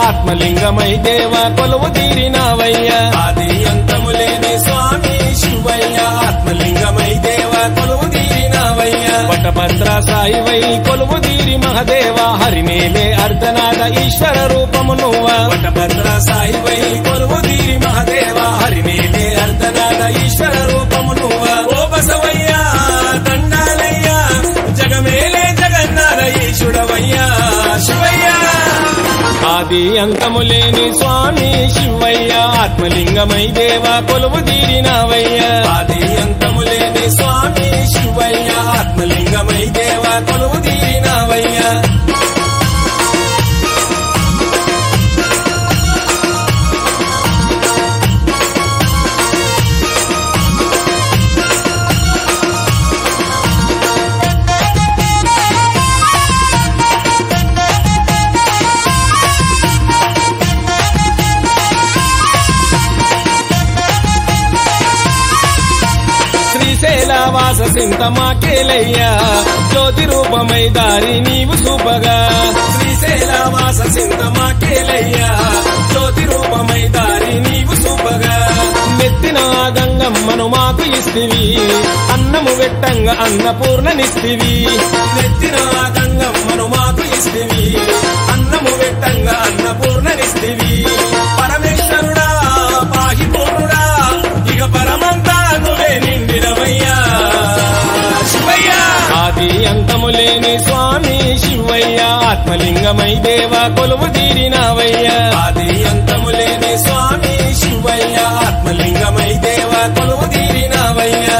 ఆత్మలింగమై దేవ కొలువు తీరినావయ్యా ఆది అంతములేని స్వామి శివయ్య ఆత్మలింగమై దేవ కొలువు తీరినావయ్య వటభద్ర సాయివై కొలువు తీరి మహదేవ హరిమేలే అర్ధనాద ఈశ్వర రూపము నువ్వా వటభద్ర సాయివై కొలువు తీరి మహదేవ హరిమేలే అర్ధనాద ఈశ్వర రూపము నువ్వ ఓ బసవయ్య దండాలయ్య జగమేలే జగన్నాథ ఈశుడవయ్యా శివయ్య ఆది అంతములేని స్వామి శివయ్య ఆత్మలింగమై దేవ కొలువు తీరినావయ్యా ఆది అంతములేని స్వామి శివయ్య ఆత్మలింగమై దేవ కొలువు తీరినావయ్య శ్రీశైలవాస సింత మాకేలయ్యా జ్యోతి రూపమై దారి నీవు చూపగా శ్రీశైలవాస సింత మాకేలయ్యా జ్యోతి రూపమై దారి నీవు చూపగా మెత్తిన ఆ గంగమ్మను మాకు ఇస్తివి అన్నము వెట్టంగా అన్నపూర్ణనిస్తివి నెత్తిన ఆ గంగమ్మను మాకు ఇస్తివి అన్నము వెట్టంగా అన్నపూర్ణనిస్తివి పరమేశ్వరుడా పాహి పూర్ణుడా ఇక పరమంతా నువ్వే నిండినవయ్యా శివయ్య ఆది అంతములేని స్వామి శివయ్య ఆత్మలింగమై దేవ కొలువు తీరినావయ్యా ఆది అంతములేని స్వామి శివయ్య ఆత్మలింగమై దేవ కొలువు తీరినవయ్యా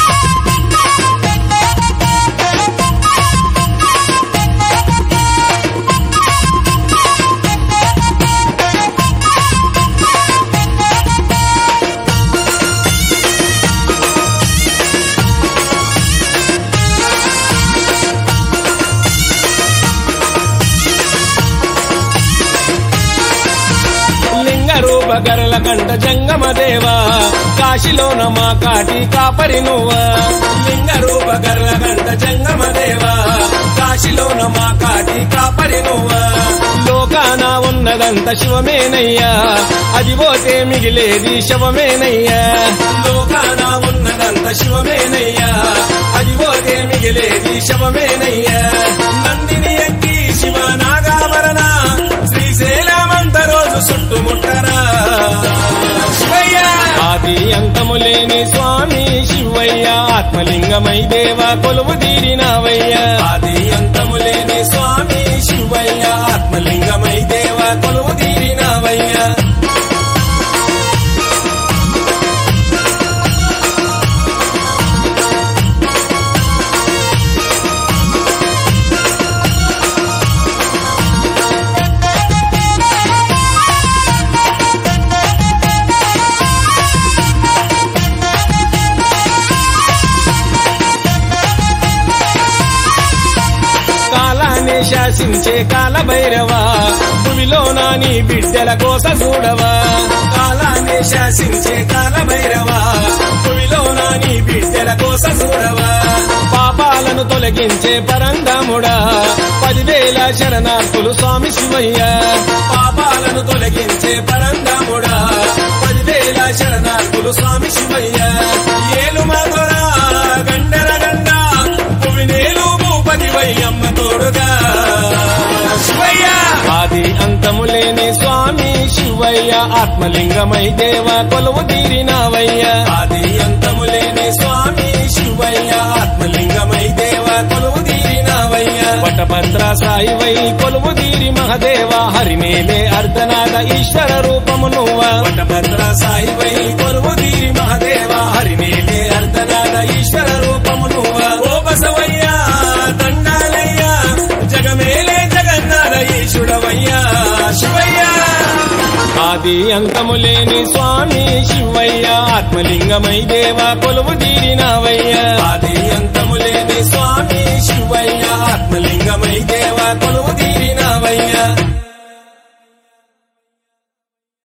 లింగ రూప గరల కంట జంగమ దేవా కాశీలోన మా కాటి కాపరి నువ్వా లింగ రూప గర్ల గంట జంగమ దేవా కాశీలోన మా కాటి కాపరి నువ్వా లోకాన ఉన్నదంత శివమేనయ్యా అది పోతే మిగిలేది శవమేనయ్యా లోకాన ఉన్నదంత శివమేనయ్యా అది పోతే మిగిలేది శవమేనయ్యా నందిని ఎక్కి శివ నాగాభరణ శ్రీశైలమంత రోజు చుట్టుముట్టరా శివయ్య ఆది అంతములేని స్వామి శివయ్య ఆత్మలింగమై దేవ కొలువు తీరినావయ్యా ఆది అంతములేని స్వామి శివయ్య ఆత్మలింగమై దేవ కొలువు తీరినవయ్యా కాలాన్ని శాసించే కాల భైరవా భూమిలో నాని బిడ్డల కోస చూడవా కాలాన్ని శాసించే కాల భైరవా భూమిలో నాని బిడ్డల కోస చూడవా పాపాలను తొలగించే పరంగముడా పదివేల శరణార్థులు స్వామి శివయ్య పాపాలను తొలగించే పరంగముడా పదివేల శరణార్థులు స్వామి శివయ్య ఏలు మాధురా గండర గండ భువినేలు భూపతి వయ్యమ్మ తోడుగా శివయ్య ఆది అంతములేని స్వామి శివయ్య ఆత్మలింగమై దేవ కొలువు తీరినావయ్యా ఆది అంతములేని స్వామి శివయ్య ఆత్మలింగమై దేవ కొలువు తీరినవయ్య వటభద్ర సాయివై కొలువు తీరి మహదేవ హరిమేలే అర్ధనాద ఈశ్వర రూపము నువ్వా వటభద్ర సాయివై కొలువు తీరి మహదేవ హరిమేలే అర్ధనాద ఈశ్వర రూపము నువ్వ ఓ బసవయ్య దండాలయ్య జగమేలే జగన్నాథ ఈశుడవయ్యా శివయ్య ఆది అంతములేని స్వామి శివయ్య ఆత్మలింగమై దేవ కొలువు తీరినావయ్యా ఆది అంతములేని స్వామి